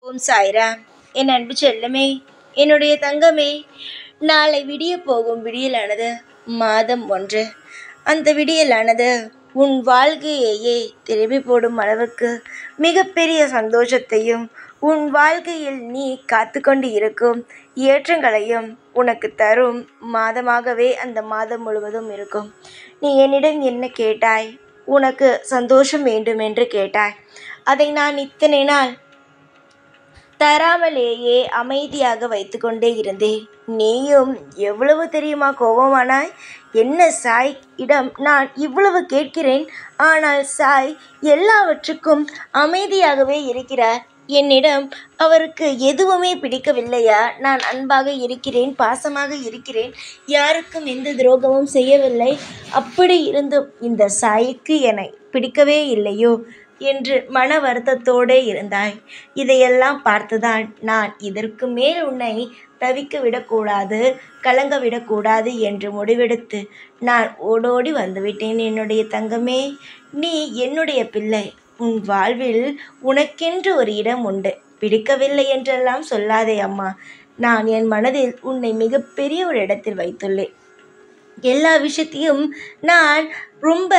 ஓம் சாய்ராம் என் அன்பு செல்லமே என்னுடைய தங்கமே நாளை விடிய போகும் விடியலானது மாதம் ஒன்று அந்த விடியலானது உன் வாழ்க்கையையே திருப்பி போடும் அளவுக்கு மிகப்பெரிய சந்தோஷத்தையும் உன் வாழ்க்கையில் நீ காத்து கொண்டு இருக்கும் ஏற்றங்களையும் உனக்கு தரும் மாதமாகவே அந்த மாதம் முழுவதும் இருக்கும் நீ என்னிடம் என்ன கேட்டாய் உனக்கு சந்தோஷம் வேண்டும் என்று கேட்டாய் அதை நான் இத்தனை நாள் தராமலேயே அமைதியாக வைத்துக்கொண்டே இருந்தேன் நீயும் எவ்வளவு தெரியுமா கோபமானாய் என்ன சாய் இடம் நான் இவ்வளவு கேட்கிறேன் ஆனால் சாய் எல்லாவற்றுக்கும் அமைதியாகவே இருக்கிறார் என்னிடம் அவருக்கு எதுவுமே பிடிக்கவில்லையா நான் அன்பாக இருக்கிறேன் பாசமாக இருக்கிறேன் யாருக்கும் எந்த துரோகமும் செய்யவில்லை அப்படி இருந்தும் இந்த சாய்க்கு என்னை பிடிக்கவே இல்லையோ என்று மன வருத்தத்தோடே இருந்தாய் இதையெல்லாம் பார்த்துதான் நான் இதற்கு மேல் உன்னை தவிக்க விடக்கூடாது கலங்க விடக்கூடாது என்று முடிவெடுத்து நான் ஓடோடி வந்துவிட்டேன் என்னுடைய தங்கமே நீ என்னுடைய பிள்ளை உன் வாழ்வில் உனக்கென்று ஒரு இடம் உண்டு பிடிக்கவில்லை என்றெல்லாம் சொல்லாதே அம்மா நான் என் மனதில் உன்னை மிகப்பெரிய ஒரு இடத்தில் வைத்துள்ளேன் எல்லா விஷயத்தையும் நான் ரொம்ப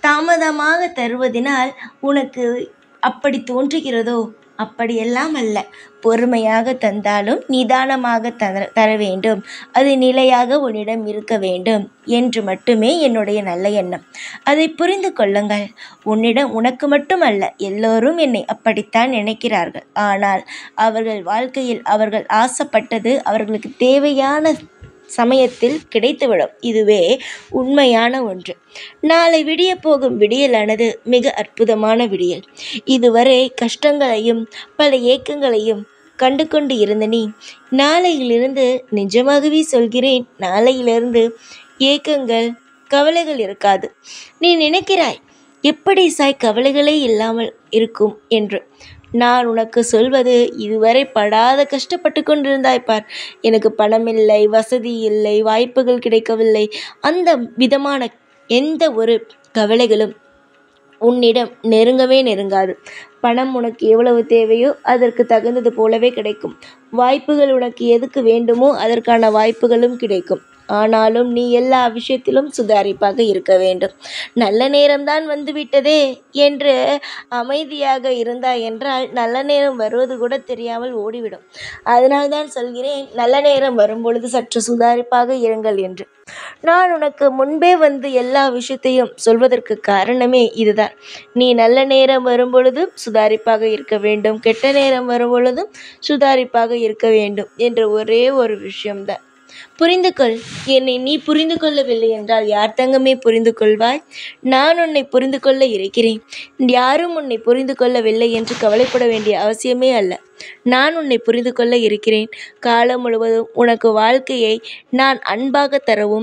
தாமதமாக தருவதினால் உனக்கு அப்படி தோன்றுகிறதோ அப்படியெல்லாம் அல்ல பொறுமையாக தந்தாலும் நிதானமாக தர தர வேண்டும் அது நிலையாக உன்னிடம் இருக்க வேண்டும் என்று மட்டுமே என்னுடைய நல்ல எண்ணம் அதை புரிந்து கொள்ளுங்கள் உன்னிடம் உனக்கு மட்டுமல்ல எல்லோரும் என்னை அப்படித்தான் நினைக்கிறார்கள் ஆனால் அவர்கள் வாழ்க்கையில் அவர்கள் ஆசைப்பட்டது அவர்களுக்கு தேவையான சமயத்தில் கிடைத்துவிடும் இதுவே உண்மையான ஒன்று நாளை விடிய போகும் விடியலானது மிக அற்புதமான விடியல் இதுவரை கஷ்டங்களையும் பல ஏக்கங்களையும் கண்டு கொண்டு இருந்த நீ நாளையிலிருந்து நிஜமாகவே சொல்கிறேன் நாளையிலிருந்து ஏக்கங்கள் கவலைகள் இருக்காது நீ நினைக்கிறாய் எப்படி சாய் கவலைகளே இல்லாமல் இருக்கும் என்று நான் உனக்கு சொல்வது இதுவரை படாத கஷ்டப்பட்டு கொண்டிருந்தாய் பார் எனக்கு பணம் இல்லை வசதி இல்லை வாய்ப்புகள் கிடைக்கவில்லை அந்த விதமான எந்த ஒரு கவலைகளும் உன்னிடம் நெருங்கவே நெருங்காது பணம் உனக்கு எவ்வளவு தேவையோ அதற்கு தகுந்தது போலவே கிடைக்கும் வாய்ப்புகள் உனக்கு எதுக்கு வேண்டுமோ அதற்கான வாய்ப்புகளும் கிடைக்கும் ஆனாலும் நீ எல்லா விஷயத்திலும் சுதாரிப்பாக இருக்க வேண்டும் நல்ல நேரம்தான் வந்துவிட்டதே என்று அமைதியாக இருந்தாய் என்றால் நல்ல நேரம் வருவது கூட தெரியாமல் ஓடிவிடும் அதனால்தான் சொல்கிறேன் நல்ல நேரம் வரும்பொழுது சற்று சுதாரிப்பாக இருங்கள் என்று நான் உனக்கு முன்பே வந்து எல்லா விஷயத்தையும் சொல்வதற்கு காரணமே இதுதான் நீ நல்ல நேரம் வரும்பொழுதும் சுதாரிப்பாக இருக்க வேண்டும் கெட்ட நேரம் வரும்பொழுதும் சுதாரிப்பாக இருக்க வேண்டும் என்ற ஒரே ஒரு விஷயம்தான் புரிந்து கொள் என்னை நீ புரிந்து கொள்ளவில்லை என்றால் யார் தங்கமே புரிந்து கொள்வாய் நான் உன்னை புரிந்து கொள்ள இருக்கிறேன் யாரும் உன்னை புரிந்து கொள்ளவில்லை என்று கவலைப்பட வேண்டிய அவசியமே அல்ல நான் உன்னை புரிந்து கொள்ள இருக்கிறேன் காலம் முழுவதும் உனக்கு வாழ்க்கையை நான் அன்பாக தரவும்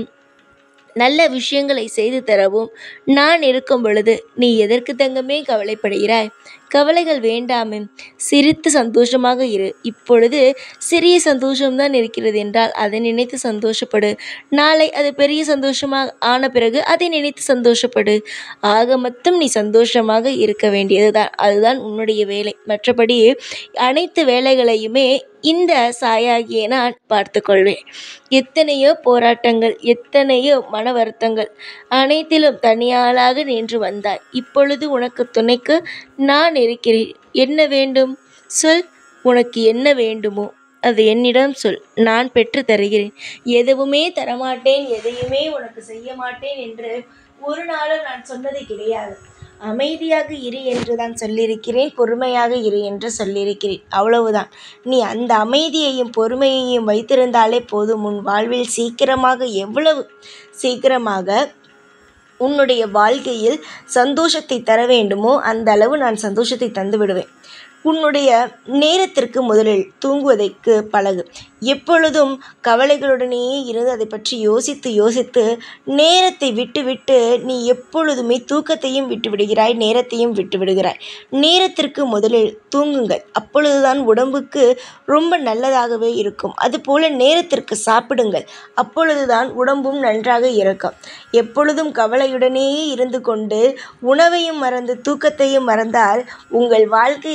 நல்ல விஷயங்களை செய்து தரவும் நான் இருக்கும் பொழுது நீ எதற்கு தங்கமே கவலைப்படுகிறாய் கவலைகள் வேண்டாமே சிரித்து சந்தோஷமாக இரு இப்பொழுது சிறிய சந்தோஷம்தான் இருக்கிறது என்றால் அதை நினைத்து சந்தோஷப்படு நாளை அது பெரிய சந்தோஷமாக ஆன பிறகு அதை நினைத்து சந்தோஷப்படு ஆக மொத்தம் நீ சந்தோஷமாக இருக்க வேண்டியது தான் அதுதான் உன்னுடைய வேலை மற்றபடி அனைத்து வேலைகளையுமே இந்த சாயாகிய நான் பார்த்துக்கொள்வேன் எத்தனையோ போராட்டங்கள் எத்தனையோ மன வருத்தங்கள் அனைத்திலும் தனியாளாக நின்று வந்தாய் இப்பொழுது உனக்கு துணைக்கு நான் இருக்கிறேன் என்ன வேண்டும் சொல் உனக்கு என்ன வேண்டுமோ அது என்னிடம் சொல் நான் பெற்று தருகிறேன் எதுவுமே தரமாட்டேன் எதையுமே உனக்கு செய்ய மாட்டேன் என்று ஒரு நாளும் நான் சொன்னது கிடையாது அமைதியாக இரு என்று தான் சொல்லியிருக்கிறேன் பொறுமையாக இரு என்று சொல்லியிருக்கிறேன் அவ்வளவுதான் நீ அந்த அமைதியையும் பொறுமையையும் வைத்திருந்தாலே போதும் உன் வாழ்வில் சீக்கிரமாக எவ்வளவு சீக்கிரமாக உன்னுடைய வாழ்க்கையில் சந்தோஷத்தை தர வேண்டுமோ அந்த அளவு நான் சந்தோஷத்தை தந்து விடுவேன் உன்னுடைய நேரத்திற்கு முதலில் தூங்குவதற்கு பழகு எப்பொழுதும் கவலைகளுடனேயே இருந்து அதை பற்றி யோசித்து யோசித்து நேரத்தை விட்டு விட்டு நீ எப்பொழுதுமே தூக்கத்தையும் விட்டு விடுகிறாய் நேரத்தையும் விட்டு விடுகிறாய் நேரத்திற்கு முதலில் தூங்குங்கள் அப்பொழுதுதான் உடம்புக்கு ரொம்ப நல்லதாகவே இருக்கும் அதுபோல நேரத்திற்கு சாப்பிடுங்கள் அப்பொழுதுதான் உடம்பும் நன்றாக இருக்கும் எப்பொழுதும் கவலையுடனேயே இருந்து கொண்டு உணவையும் மறந்து தூக்கத்தையும் மறந்தால் உங்கள் வாழ்க்கையை சரி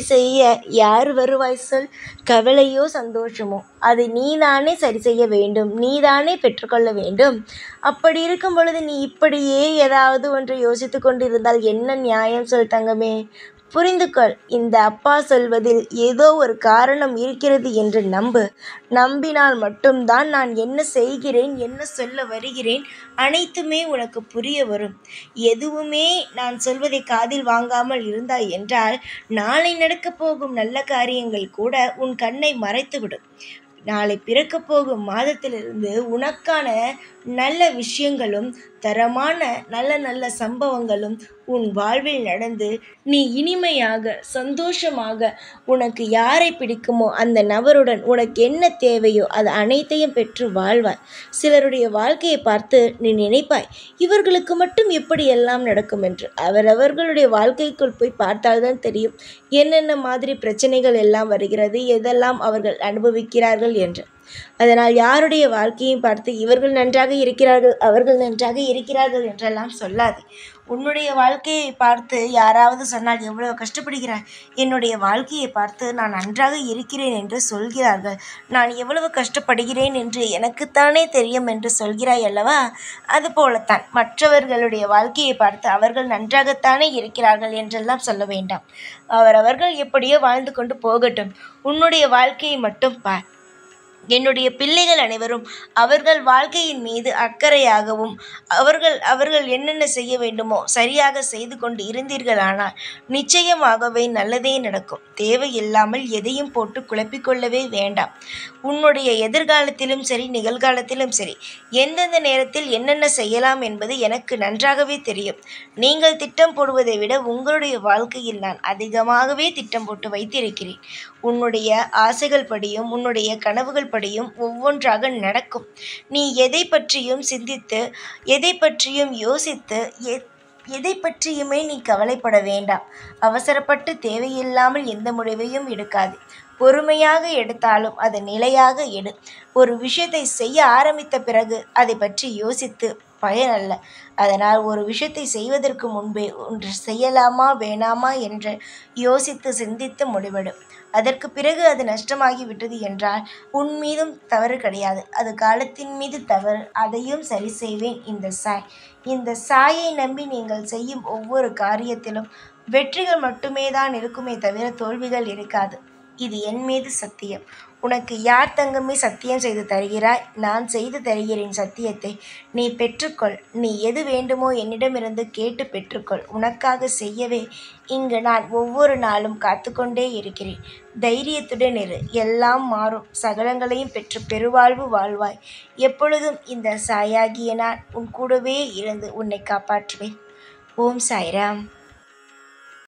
சரி செய்ய யார் வருவாய் சொல் கவலையோ சந்தோஷமோ அது நீதானே சரி செய்ய வேண்டும் நீதானே பெற்றுக்கொள்ள வேண்டும் அப்படி இருக்கும் பொழுது நீ இப்படியே ஏதாவது ஒன்று யோசித்து கொண்டிருந்தால் என்ன நியாயம் சொல் தங்கமே புரிந்து கொள் இந்த அப்பா சொல்வதில் ஏதோ ஒரு காரணம் இருக்கிறது என்று நம்பு நம்பினால் மட்டும்தான் நான் என்ன செய்கிறேன் என்ன சொல்ல வருகிறேன் அனைத்துமே உனக்கு புரிய வரும் எதுவுமே நான் சொல்வதை காதில் வாங்காமல் இருந்தாய் என்றால் நாளை நடக்கப் போகும் நல்ல காரியங்கள் கூட உன் கண்ணை மறைத்துவிடும் நாளை பிறக்கப் போகும் மாதத்திலிருந்து உனக்கான நல்ல விஷயங்களும் தரமான நல்ல நல்ல சம்பவங்களும் உன் வாழ்வில் நடந்து நீ இனிமையாக சந்தோஷமாக உனக்கு யாரை பிடிக்குமோ அந்த நபருடன் உனக்கு என்ன தேவையோ அது அனைத்தையும் பெற்று வாழ்வாய் சிலருடைய வாழ்க்கையை பார்த்து நீ நினைப்பாய் இவர்களுக்கு மட்டும் எப்படி எல்லாம் நடக்கும் என்று அவரவர்களுடைய வாழ்க்கைக்குள் போய் பார்த்தால்தான் தெரியும் என்னென்ன மாதிரி பிரச்சனைகள் எல்லாம் வருகிறது எதெல்லாம் அவர்கள் அனுபவிக்கிறார்கள் என்று அதனால் யாருடைய வாழ்க்கையும் பார்த்து இவர்கள் நன்றாக இருக்கிறார்கள் அவர்கள் நன்றாக இருக்கிறார்கள் என்றெல்லாம் சொல்லாதே உன்னுடைய வாழ்க்கையை பார்த்து யாராவது சொன்னால் எவ்வளவு கஷ்டப்படுகிறாய் என்னுடைய வாழ்க்கையை பார்த்து நான் நன்றாக இருக்கிறேன் என்று சொல்கிறார்கள் நான் எவ்வளவு கஷ்டப்படுகிறேன் என்று எனக்குத்தானே தெரியும் என்று சொல்கிறாய் அல்லவா அதுபோலத்தான் மற்றவர்களுடைய வாழ்க்கையை பார்த்து அவர்கள் நன்றாகத்தானே இருக்கிறார்கள் என்றெல்லாம் சொல்ல வேண்டாம் அவரவர்கள் எப்படியோ வாழ்ந்து கொண்டு போகட்டும் உன்னுடைய வாழ்க்கையை மட்டும் பார் என்னுடைய பிள்ளைகள் அனைவரும் அவர்கள் வாழ்க்கையின் மீது அக்கறையாகவும் அவர்கள் அவர்கள் என்னென்ன செய்ய வேண்டுமோ சரியாக செய்து கொண்டு இருந்தீர்களானால் நிச்சயமாகவே நல்லதே நடக்கும் தேவையில்லாமல் எதையும் போட்டு குழப்பிக்கொள்ளவே வேண்டாம் உன்னுடைய எதிர்காலத்திலும் சரி நிகழ்காலத்திலும் சரி எந்தெந்த நேரத்தில் என்னென்ன செய்யலாம் என்பது எனக்கு நன்றாகவே தெரியும் நீங்கள் திட்டம் போடுவதை விட உங்களுடைய வாழ்க்கையில் நான் அதிகமாகவே திட்டம் போட்டு வைத்திருக்கிறேன் உன்னுடைய ஆசைகள் படியும் உன்னுடைய கனவுகள் படியும் ஒவ்வொன்றாக நடக்கும் நீ எதை பற்றியும் சிந்தித்து எதை பற்றியும் யோசித்து எ எதை பற்றியுமே நீ கவலைப்பட வேண்டாம் அவசரப்பட்டு தேவையில்லாமல் எந்த முடிவையும் எடுக்காது பொறுமையாக எடுத்தாலும் அது நிலையாக எடு ஒரு விஷயத்தை செய்ய ஆரம்பித்த பிறகு அதை பற்றி யோசித்து பயன் அல்ல அதனால் ஒரு விஷயத்தை செய்வதற்கு முன்பே ஒன்று செய்யலாமா வேணாமா என்று யோசித்து சிந்தித்து முடிவெடு அதற்கு பிறகு அது நஷ்டமாகி விட்டது என்றால் உன் மீதும் தவறு கிடையாது அது காலத்தின் மீது தவறு அதையும் சரி செய்வேன் இந்த சாய் இந்த சாயை நம்பி நீங்கள் செய்யும் ஒவ்வொரு காரியத்திலும் வெற்றிகள் மட்டுமே தான் இருக்குமே தவிர தோல்விகள் இருக்காது இது என் மீது சத்தியம் உனக்கு யார் தங்கமே சத்தியம் செய்து தருகிறாய் நான் செய்து தருகிறேன் சத்தியத்தை நீ பெற்றுக்கொள் நீ எது வேண்டுமோ என்னிடமிருந்து கேட்டு பெற்றுக்கொள் உனக்காக செய்யவே இங்கு நான் ஒவ்வொரு நாளும் காத்துக்கொண்டே இருக்கிறேன் தைரியத்துடன் இரு எல்லாம் மாறும் சகலங்களையும் பெற்று பெருவாழ்வு வாழ்வாய் எப்பொழுதும் இந்த சாயாகிய நான் உன் கூடவே இருந்து உன்னை காப்பாற்றுவேன் ஓம் சாய்ராம்